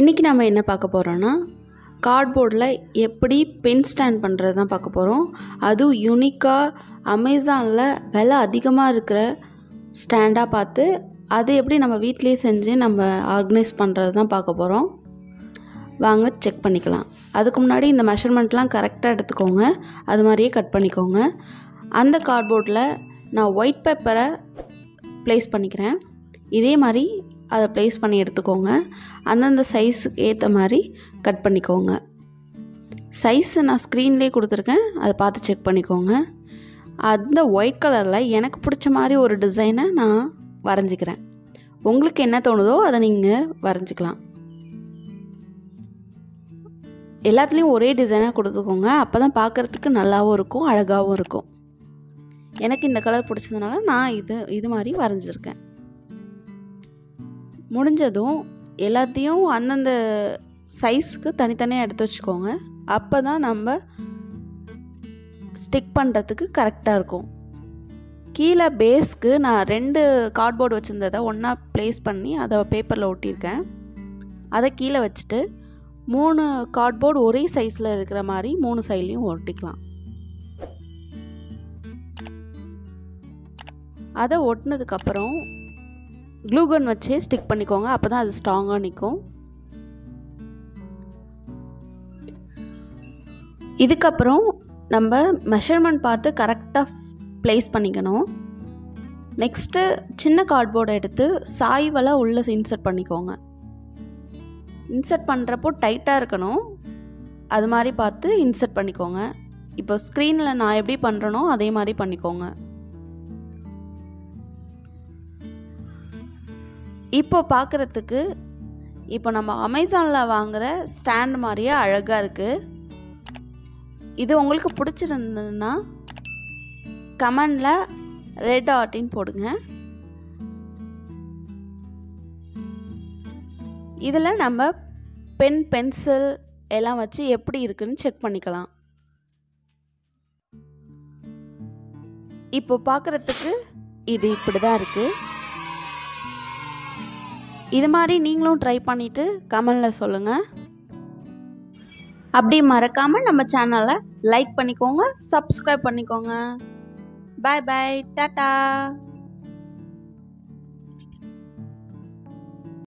இன்றைக்கி நம்ம என்ன பார்க்க போகிறோன்னா கார்ட்போர்டில் எப்படி பென் ஸ்டாண்ட் பண்ணுறது தான் பார்க்க போகிறோம் அதுவும் யூனிக்காக அமேசானில் விலை அதிகமாக இருக்கிற ஸ்டாண்டாக பார்த்து அது எப்படி நம்ம வீட்டிலேயே செஞ்சு நம்ம ஆர்கனைஸ் பண்ணுறது தான் பார்க்க போகிறோம் வாங்க செக் பண்ணிக்கலாம் அதுக்கு முன்னாடி இந்த மெஷர்மெண்ட்லாம் கரெக்டாக எடுத்துக்கோங்க அது மாதிரியே கட் பண்ணிக்கோங்க அந்த கார்ட்போர்டில் நான் ஒயிட் பேப்பரை ப்ளேஸ் பண்ணிக்கிறேன் இதே மாதிரி அதை ப்ளேஸ் பண்ணி எடுத்துக்கோங்க அந்தந்த சைஸுக்கு ஏற்ற மாதிரி கட் பண்ணிக்கோங்க சைஸு நான் ஸ்க்ரீன்லேயே கொடுத்துருக்கேன் அதை பார்த்து செக் பண்ணிக்கோங்க அந்த ஒயிட் கலரில் எனக்கு பிடிச்ச மாதிரி ஒரு டிசைனை நான் வரைஞ்சிக்கிறேன் உங்களுக்கு என்ன தோணுதோ அதை நீங்கள் வரைஞ்சிக்கலாம் எல்லாத்துலேயும் ஒரே டிசைனாக கொடுத்துக்கோங்க அப்போ தான் பார்க்குறதுக்கு நல்லாவும் இருக்கும் அழகாகவும் இருக்கும் எனக்கு இந்த கலர் பிடிச்சதுனால நான் இது இது மாதிரி வரைஞ்சிருக்கேன் முடிஞ்சதும் எல்லாத்தையும் அந்தந்த சைஸுக்கு தனித்தனியாக எடுத்து வச்சுக்கோங்க அப்போ தான் நம்ம ஸ்டிக் பண்ணுறதுக்கு கரெக்டாக இருக்கும் கீழே பேஸ்க்கு நான் ரெண்டு கார்ட்போர்டு வச்சுருந்ததை ஒன்றா ப்ளேஸ் பண்ணி அதை பேப்பரில் ஒட்டியிருக்கேன் அதை கீழே வச்சுட்டு மூணு கார்ட்போர்டு ஒரே சைஸில் இருக்கிற மாதிரி மூணு சைட்லேயும் ஒட்டிக்கலாம் அதை ஒட்டினதுக்கப்புறம் க்ளூகன் வச்சே ஸ்டிக் பண்ணிக்கோங்க அப்போ தான் அது ஸ்ட்ராங்காக நிற்கும் இதுக்கப்புறம் நம்ம மெஷர்மெண்ட் பார்த்து கரெக்டாக ப்ளேஸ் பண்ணிக்கணும் நெக்ஸ்ட்டு சின்ன கார்ட்போர்டை எடுத்து சாய்வெல்லாம் உள்ளே இன்சர்ட் பண்ணிக்கோங்க இன்சர்ட் பண்ணுறப்போ டைட்டாக இருக்கணும் அது மாதிரி பார்த்து இன்சர்ட் பண்ணிக்கோங்க இப்போ ஸ்க்ரீனில் நான் எப்படி பண்ணுறனோ அதே மாதிரி பண்ணிக்கோங்க இப்போ பார்க்குறதுக்கு இப்போ நம்ம அமேசானில் வாங்குகிற ஸ்டாண்ட் மாதிரியே அழகாக இருக்குது இது உங்களுக்கு பிடிச்சிருந்ததுன்னா கமெண்டில் ரெட் ஆர்டின் போடுங்க இதில் நம்ம பென் பென்சில் எல்லாம் வச்சு எப்படி இருக்குன்னு செக் பண்ணிக்கலாம் இப்போ பார்க்குறதுக்கு இது இப்படி தான் இருக்குது இது மாதிரி நீங்களும் ட்ரை பண்ணிவிட்டு கமெண்டில் சொல்லுங்கள் அப்படி மறக்காமல் நம்ம சேனலை லைக் பண்ணிக்கோங்க சப்ஸ்கிரைப் பண்ணிக்கோங்க பாய் பாய் டாட்டா